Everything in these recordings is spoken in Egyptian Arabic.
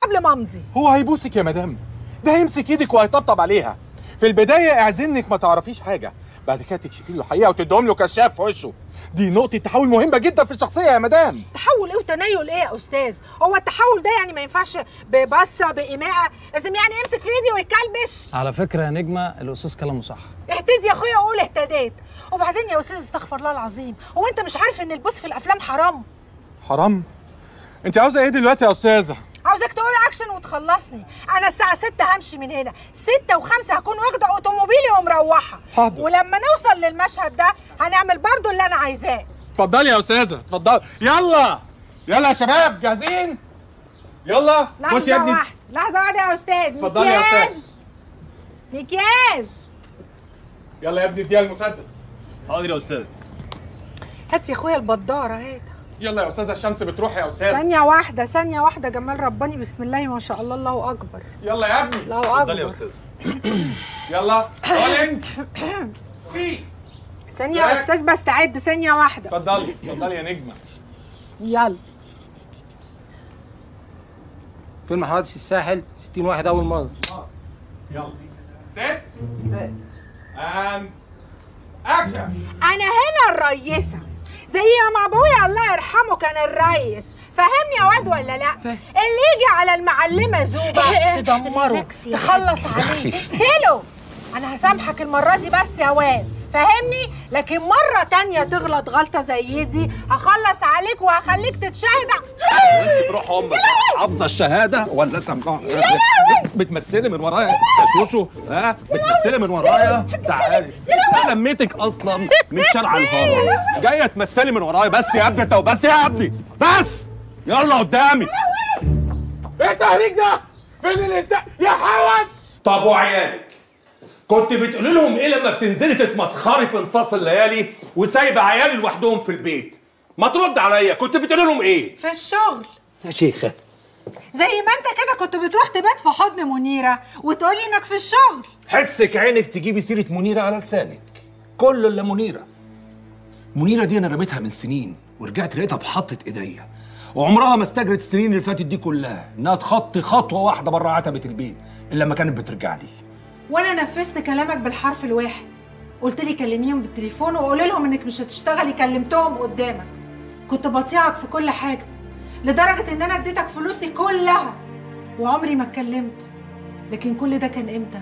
قبل ما امضي هو هيبوسك يا مدام ده هيمسك ايدك وهيطبطب عليها في البدايه اعزنك ما تعرفيش حاجه بعد كده تكشفي له الحقيقه وتديهم له كشاف في وشه دي نقطه تحول مهمه جدا في الشخصيه يا مدام تحول ايه وتنيل ايه يا استاذ هو التحول ده يعني ما ينفعش ببصه بايماءه لازم يعني يمسك في ايدي ويكلبش على فكره يا نجمه الاستاذ كلامه صح اهتدي يا اخويا وقول اهتديت وبعدين يا استاذ استغفر الله العظيم هو انت مش عارف ان البوس في الافلام حرام حرام انت عاوزه ايه دلوقتي يا استاذه عاوزك تقول اكشن وتخلصني انا الساعه 6 همشي من هنا 6 و5 هكون واخده اوتوموبيلي ومروحه حاضر. ولما نوصل للمشهد ده هنعمل برضو اللي انا عايزاه اتفضلي يا استاذه اتفضلي يلا يلا يا شباب جاهزين يلا خش لحظه يا ابني واحده لحظه واحده يا استاذ اتفضلي يا مكياج. أستاذ. مكياج يلا يا ابني اديها المسدس حاضر يا استاذ هات يا اخويا البداره هات يلا يا استاذه الشمس بتروح يا استاذ ثانية واحدة ثانية واحدة جمال رباني بسم الله ما شاء الله الله أكبر يلا يا ابني الله اتفضل يا أكبر استاذ يلا رولينج ثانية يا أستاذ بستعد ثانية واحدة اتفضلي اتفضلي يا نجمه يلا فيلم حوادث الساحل 60 واحد اول مره يلا ست اند اكشن أنا هنا الريسة زي ما أبويا الله يرحمه كان الريس فهمني يا واد ولا لا اللي يجي على المعلمة زوبة تدمره تخلص عليه هلو أنا هسامحك المرة دي بس يا واد فهمني لكن مرة تانية تغلط غلطة زي دي هخلص عليك وهخليك تتشاهد تروح امك حافظه الشهاده ولا سامعه بتمثلي من ورايا يا شوشو ها بتمثلي من ورايا تعالي انا لميتك اصلا من شارع الهرم جايه تمثلي من ورايا بس يا ابني انت وبس يا ابني بس يلا قدامي ايه التهريج ده؟ فين الانتاج؟ يا حوس طب وعيالك كنت بتقولي لهم ايه لما بتنزلي تتمسخري في نصاص الليالي وسايبه عيالي لوحدهم في البيت ما ترد عليا كنت بتقولي لهم ايه في الشغل يا شيخه زي ما انت كده كنت بتروح تبات في حضن منيرة وتقولي انك في الشغل حسك عينك تجيبي سيرة منيرة على لسانك كل اللي منيرة منيرة دي أنا رميتها من سنين ورجعت لقيتها بحطة إيديا وعمرها ما استجرت السنين اللي فاتت دي كلها إنها تخطي خطوة واحدة بره عتبة البيت إلا لما كانت بترجع لي وانا نفذت كلامك بالحرف الواحد قلت لي كلميهم بالتليفون وقولي لهم انك مش هتشتغلي كلمتهم قدامك كنت بطيعك في كل حاجه لدرجه ان انا اديتك فلوسي كلها وعمري ما اتكلمت لكن كل ده كان امتى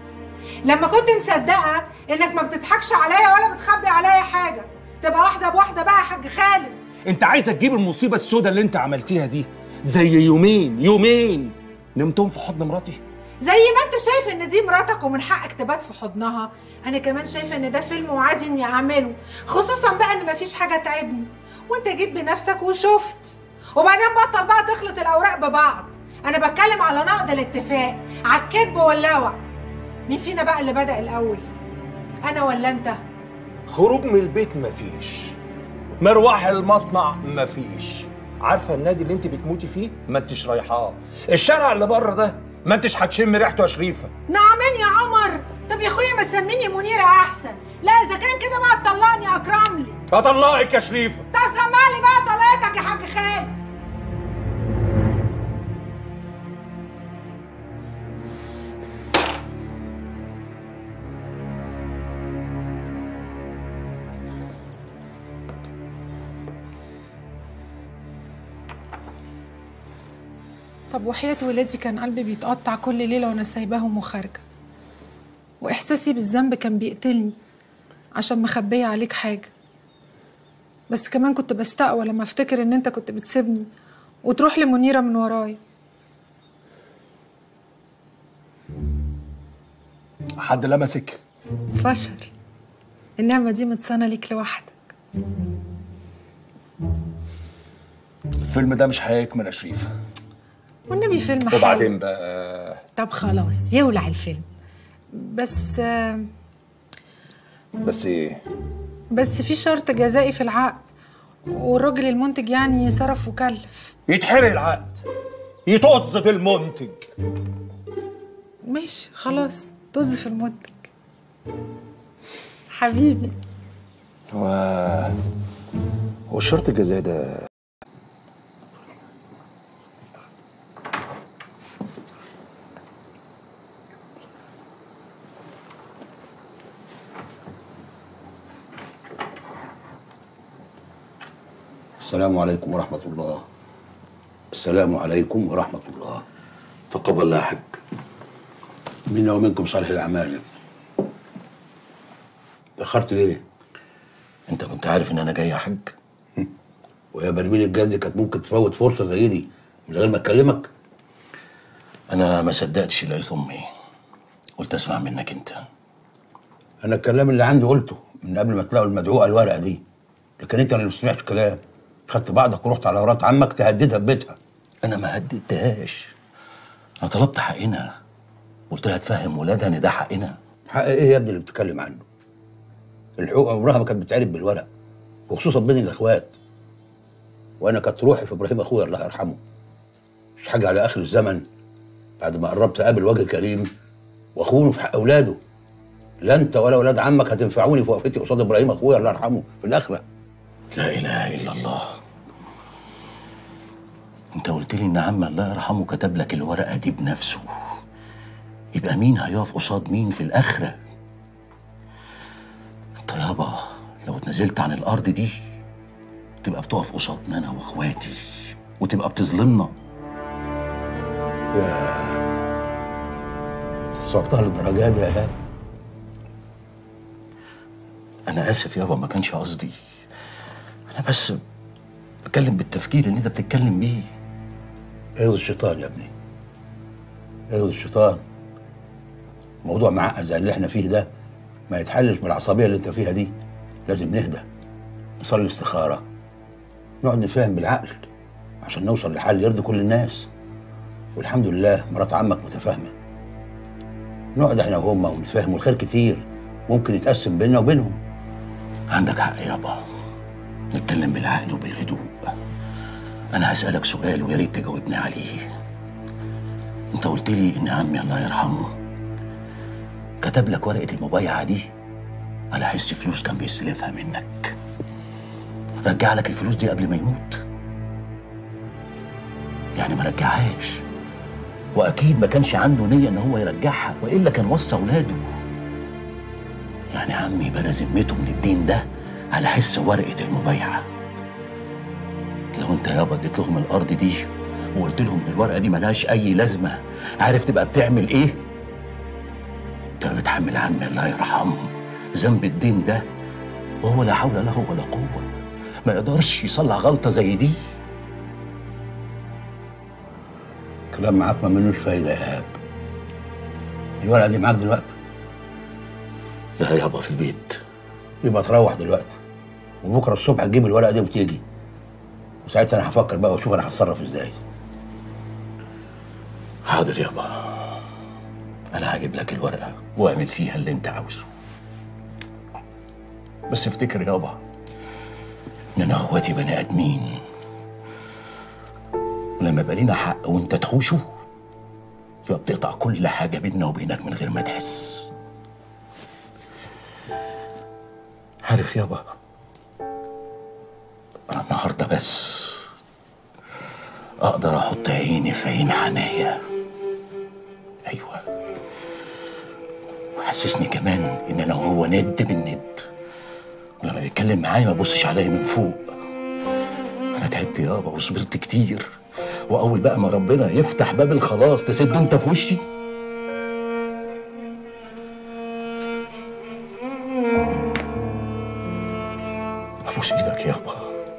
لما كنت مصدقه انك ما بتضحكش عليا ولا بتخبي عليا حاجه تبقى واحده بواحده بقى يا حاج خالد أنت عايزة تجيب المصيبة السوداء اللي أنت عملتيها دي زي يومين يومين نمتهم في حضن مراتي زي ما انت شايف ان دي مراتك ومن حقك تبات في حضنها انا كمان شايفه ان ده فيلم وعادي اني اعمله خصوصا بقى ان مفيش حاجه تعبني وانت جيت بنفسك وشفت وبعدين بطل بقى تخلط الاوراق ببعض انا بتكلم على نقد الاتفاق على الكذب واللوع مين فينا بقى اللي بدا الاول انا ولا انت خروج من البيت مفيش مروح المصنع مفيش عارفه النادي اللي انت بتموتي فيه ما انتش رايحاه الشارع اللي بره ده ما انتش هتشم ريحته يا شريفه نعمان يا عمر طب يا اخويا ما تسميني منيره احسن لا اذا كان كده بقى تطلقني اكرم لي هطلقك يا شريفه طب سمع لي بقى طلقتك يا حاج خالد طب وحياة ولادي كان قلبي بيتقطع كل ليلة وأنا سايباهم وخارجة وإحساسي بالذنب كان بيقتلني عشان مخبية عليك حاجة بس كمان كنت بستقوى لما افتكر ان انت كنت بتسيبني وتروح لمنيرة من ورايا حد لمسك فشل النعمة دي متصانة ليك لوحدك الفيلم ده مش هيكمل يا شريفه والنبي فيلم حلو وبعدين بقى طب خلاص يولع الفيلم بس آه، بس ايه بس في شرط جزائي في العقد والراجل المنتج يعني صرف وكلف يتحرق العقد يطز في المنتج ماشي خلاص طز في المنتج حبيبي هو هو الشرط الجزائي ده السلام عليكم ورحمة الله السلام عليكم ورحمة الله تقبل الله يا حاج منا ومنكم صالح الأعمال تأخرت ليه؟ انت كنت عارف ان انا جاي يا حاج ويا برميل الجلد كانت ممكن تفوت فرصة زي دي من غير ما أكلمك انا ما صدقتش لقيت امي قلت اسمع منك انت أنا الكلام اللي عندي قلته من قبل ما تلاقوا المدعوقة الورقة دي لكن أنت اللي ما سمعتش كلام خدت بعضك ورحت على مرات عمك تهددها ببيتها انا ما هددتهاش انا طلبت حقنا قلت لها تفهم ولادها ان ده حقنا حق إيه يا ابني اللي بتتكلم عنه؟ الحقوق عمرها ما كانت بتعرف بالورق وخصوصا بين الإخوات وأنا كانت روحي في إبراهيم أخويا الله يرحمه مش حاجة على آخر الزمن بعد ما قربت أقابل وجه كريم وأخونه في حق أولاده لا أنت ولا أولاد عمك هتنفعوني في وقفتي قصاد إبراهيم أخويا الله يرحمه في الآخرة لا اله الا الله انت قلت لي ان عم الله يرحمه كتب لك الورقه دي بنفسه يبقى مين هيقف قصاد مين في الاخره انت يابا لو اتنزلت عن الارض دي تبقى بتقف قصادنا انا واخواتي وتبقى بتظلمنا صرتها للدرجة دي يا إيهاب انا اسف يابا ما كانش قصدي انا بس بتكلم بالتفكير اللي انت بتتكلم بيه ايوه الشيطان يا ابني ايوه الشيطان موضوع معقد زي اللي احنا فيه ده ما يتحلش بالعصبيه اللي انت فيها دي لازم نهدى نصلي استخاره نقعد نتفاهم بالعقل عشان نوصل لحل يرضي كل الناس والحمد لله مرات عمك متفاهمه نقعد احنا وهما ونتفاهم والخير كتير ممكن يتقسم بيننا وبينهم عندك حق يابا نتكلم بالعقل وبالهدوء انا هسألك سؤال ويا ريت تجاوبني عليه انت قلت لي ان عمي الله يرحمه كتب لك ورقة المبايعة دي على حس فلوس كان بيستلفها منك رجع لك الفلوس دي قبل ما يموت يعني ما رجعهاش واكيد ما كانش عنده نية ان هو يرجعها والا كان وصى اولاده يعني عمي بنى ذمته من الدين ده على حس ورقة المبايعة لو انت يابا اديت لهم الارض دي وقلت لهم ان الورقة دي ملهاش اي لازمة عارف تبقى بتعمل ايه؟ انت بتحمل عمي الله يرحمه ذنب الدين ده وهو لا حول له ولا قوة ما يقدرش يصلح غلطة زي دي كلام معاك ما منوش فايده يا ايهاب الورقه دي معاك دلوقتي لا يابا في البيت يبقى تروح دلوقتي وبكره الصبح تجيب الورقه دي وتيجي وساعتها انا هفكر بقى واشوف انا هتصرف ازاي حاضر يابا انا هجيب لك الورقه واعمل فيها اللي انت عاوزه بس افتكر يابا ان انا اخواتي بني ادمين ولما يبقى لينا حق وانت تحوشه يبقى بتقطع كل حاجه بيننا وبينك من غير ما تحس عارف يابا انا النهارده بس اقدر احط عيني في عين حنايا ايوه وحسسني كمان ان انا وهو ند بالند ولما بيتكلم معايا ما يبصش عليا من فوق انا تعبت يابا وصبرت كتير واول بقى ما ربنا يفتح باب الخلاص تسده انت في وشي ابوس ايدك يابا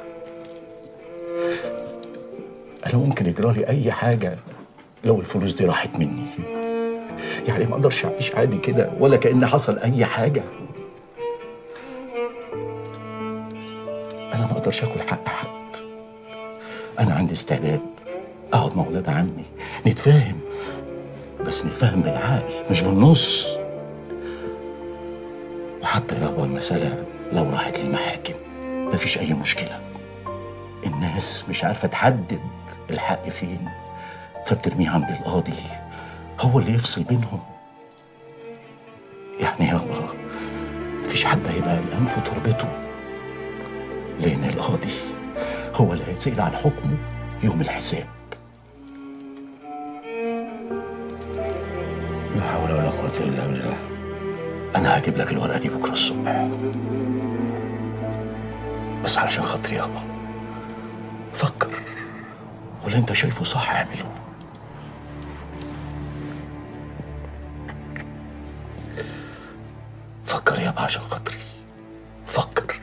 انا ممكن يجرالي اي حاجه لو الفلوس دي راحت مني يعني ما اقدرش اعيش عادي كده ولا كأن حصل اي حاجه انا ما اقدرش اكل حق حد انا عندي استعداد اقعد مع ولاد عمي نتفاهم بس نتفاهم بالعقل مش بالنص وحتى يابا المسألة لو راحت للمحاكم مفيش أي مشكلة الناس مش عارفة تحدد الحق فين فبترميه عند القاضي هو اللي يفصل بينهم يعني يابا مفيش حد هيبقى قلقان في تربته لأن القاضي هو اللي هيتسأل عن حكمه يوم الحساب لا حول ولا قوه الا بالله أنا هجيب لك الورقة دي بكرة الصبح بس علشان خاطري يابا فكر واللي انت شايفه صح اعمله فكر يا عشان خاطري فكر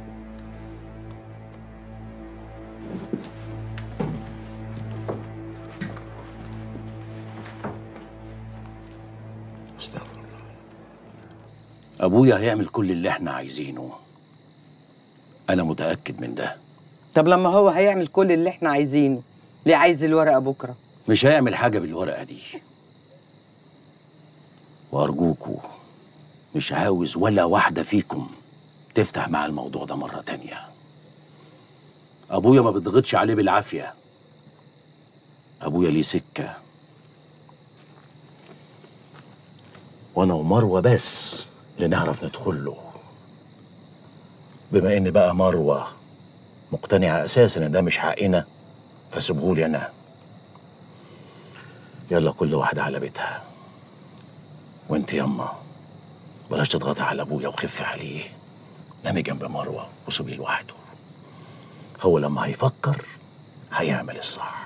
استغفر الله ابويا هيعمل كل اللي احنا عايزينه انا متاكد من ده طب لما هو هيعمل كل اللي احنا عايزينه ليه عايز الورقه بكره مش هيعمل حاجه بالورقه دي وارجوكوا مش عاوز ولا واحده فيكم تفتح مع الموضوع ده مره تانية ابويا ما بيضغطش عليه بالعافيه ابويا ليه سكه وانا ومروه بس اللي نعرف ندخل له بما ان بقى مروه مقتنعه اساسا ان ده مش حقنا فسيبهولي انا يلا كل واحدة على بيتها وانت يما بلاش تضغطي على ابويا وخفي عليه نامي جنب مروة وسيبيه لوحده هو لما هيفكر هيعمل الصح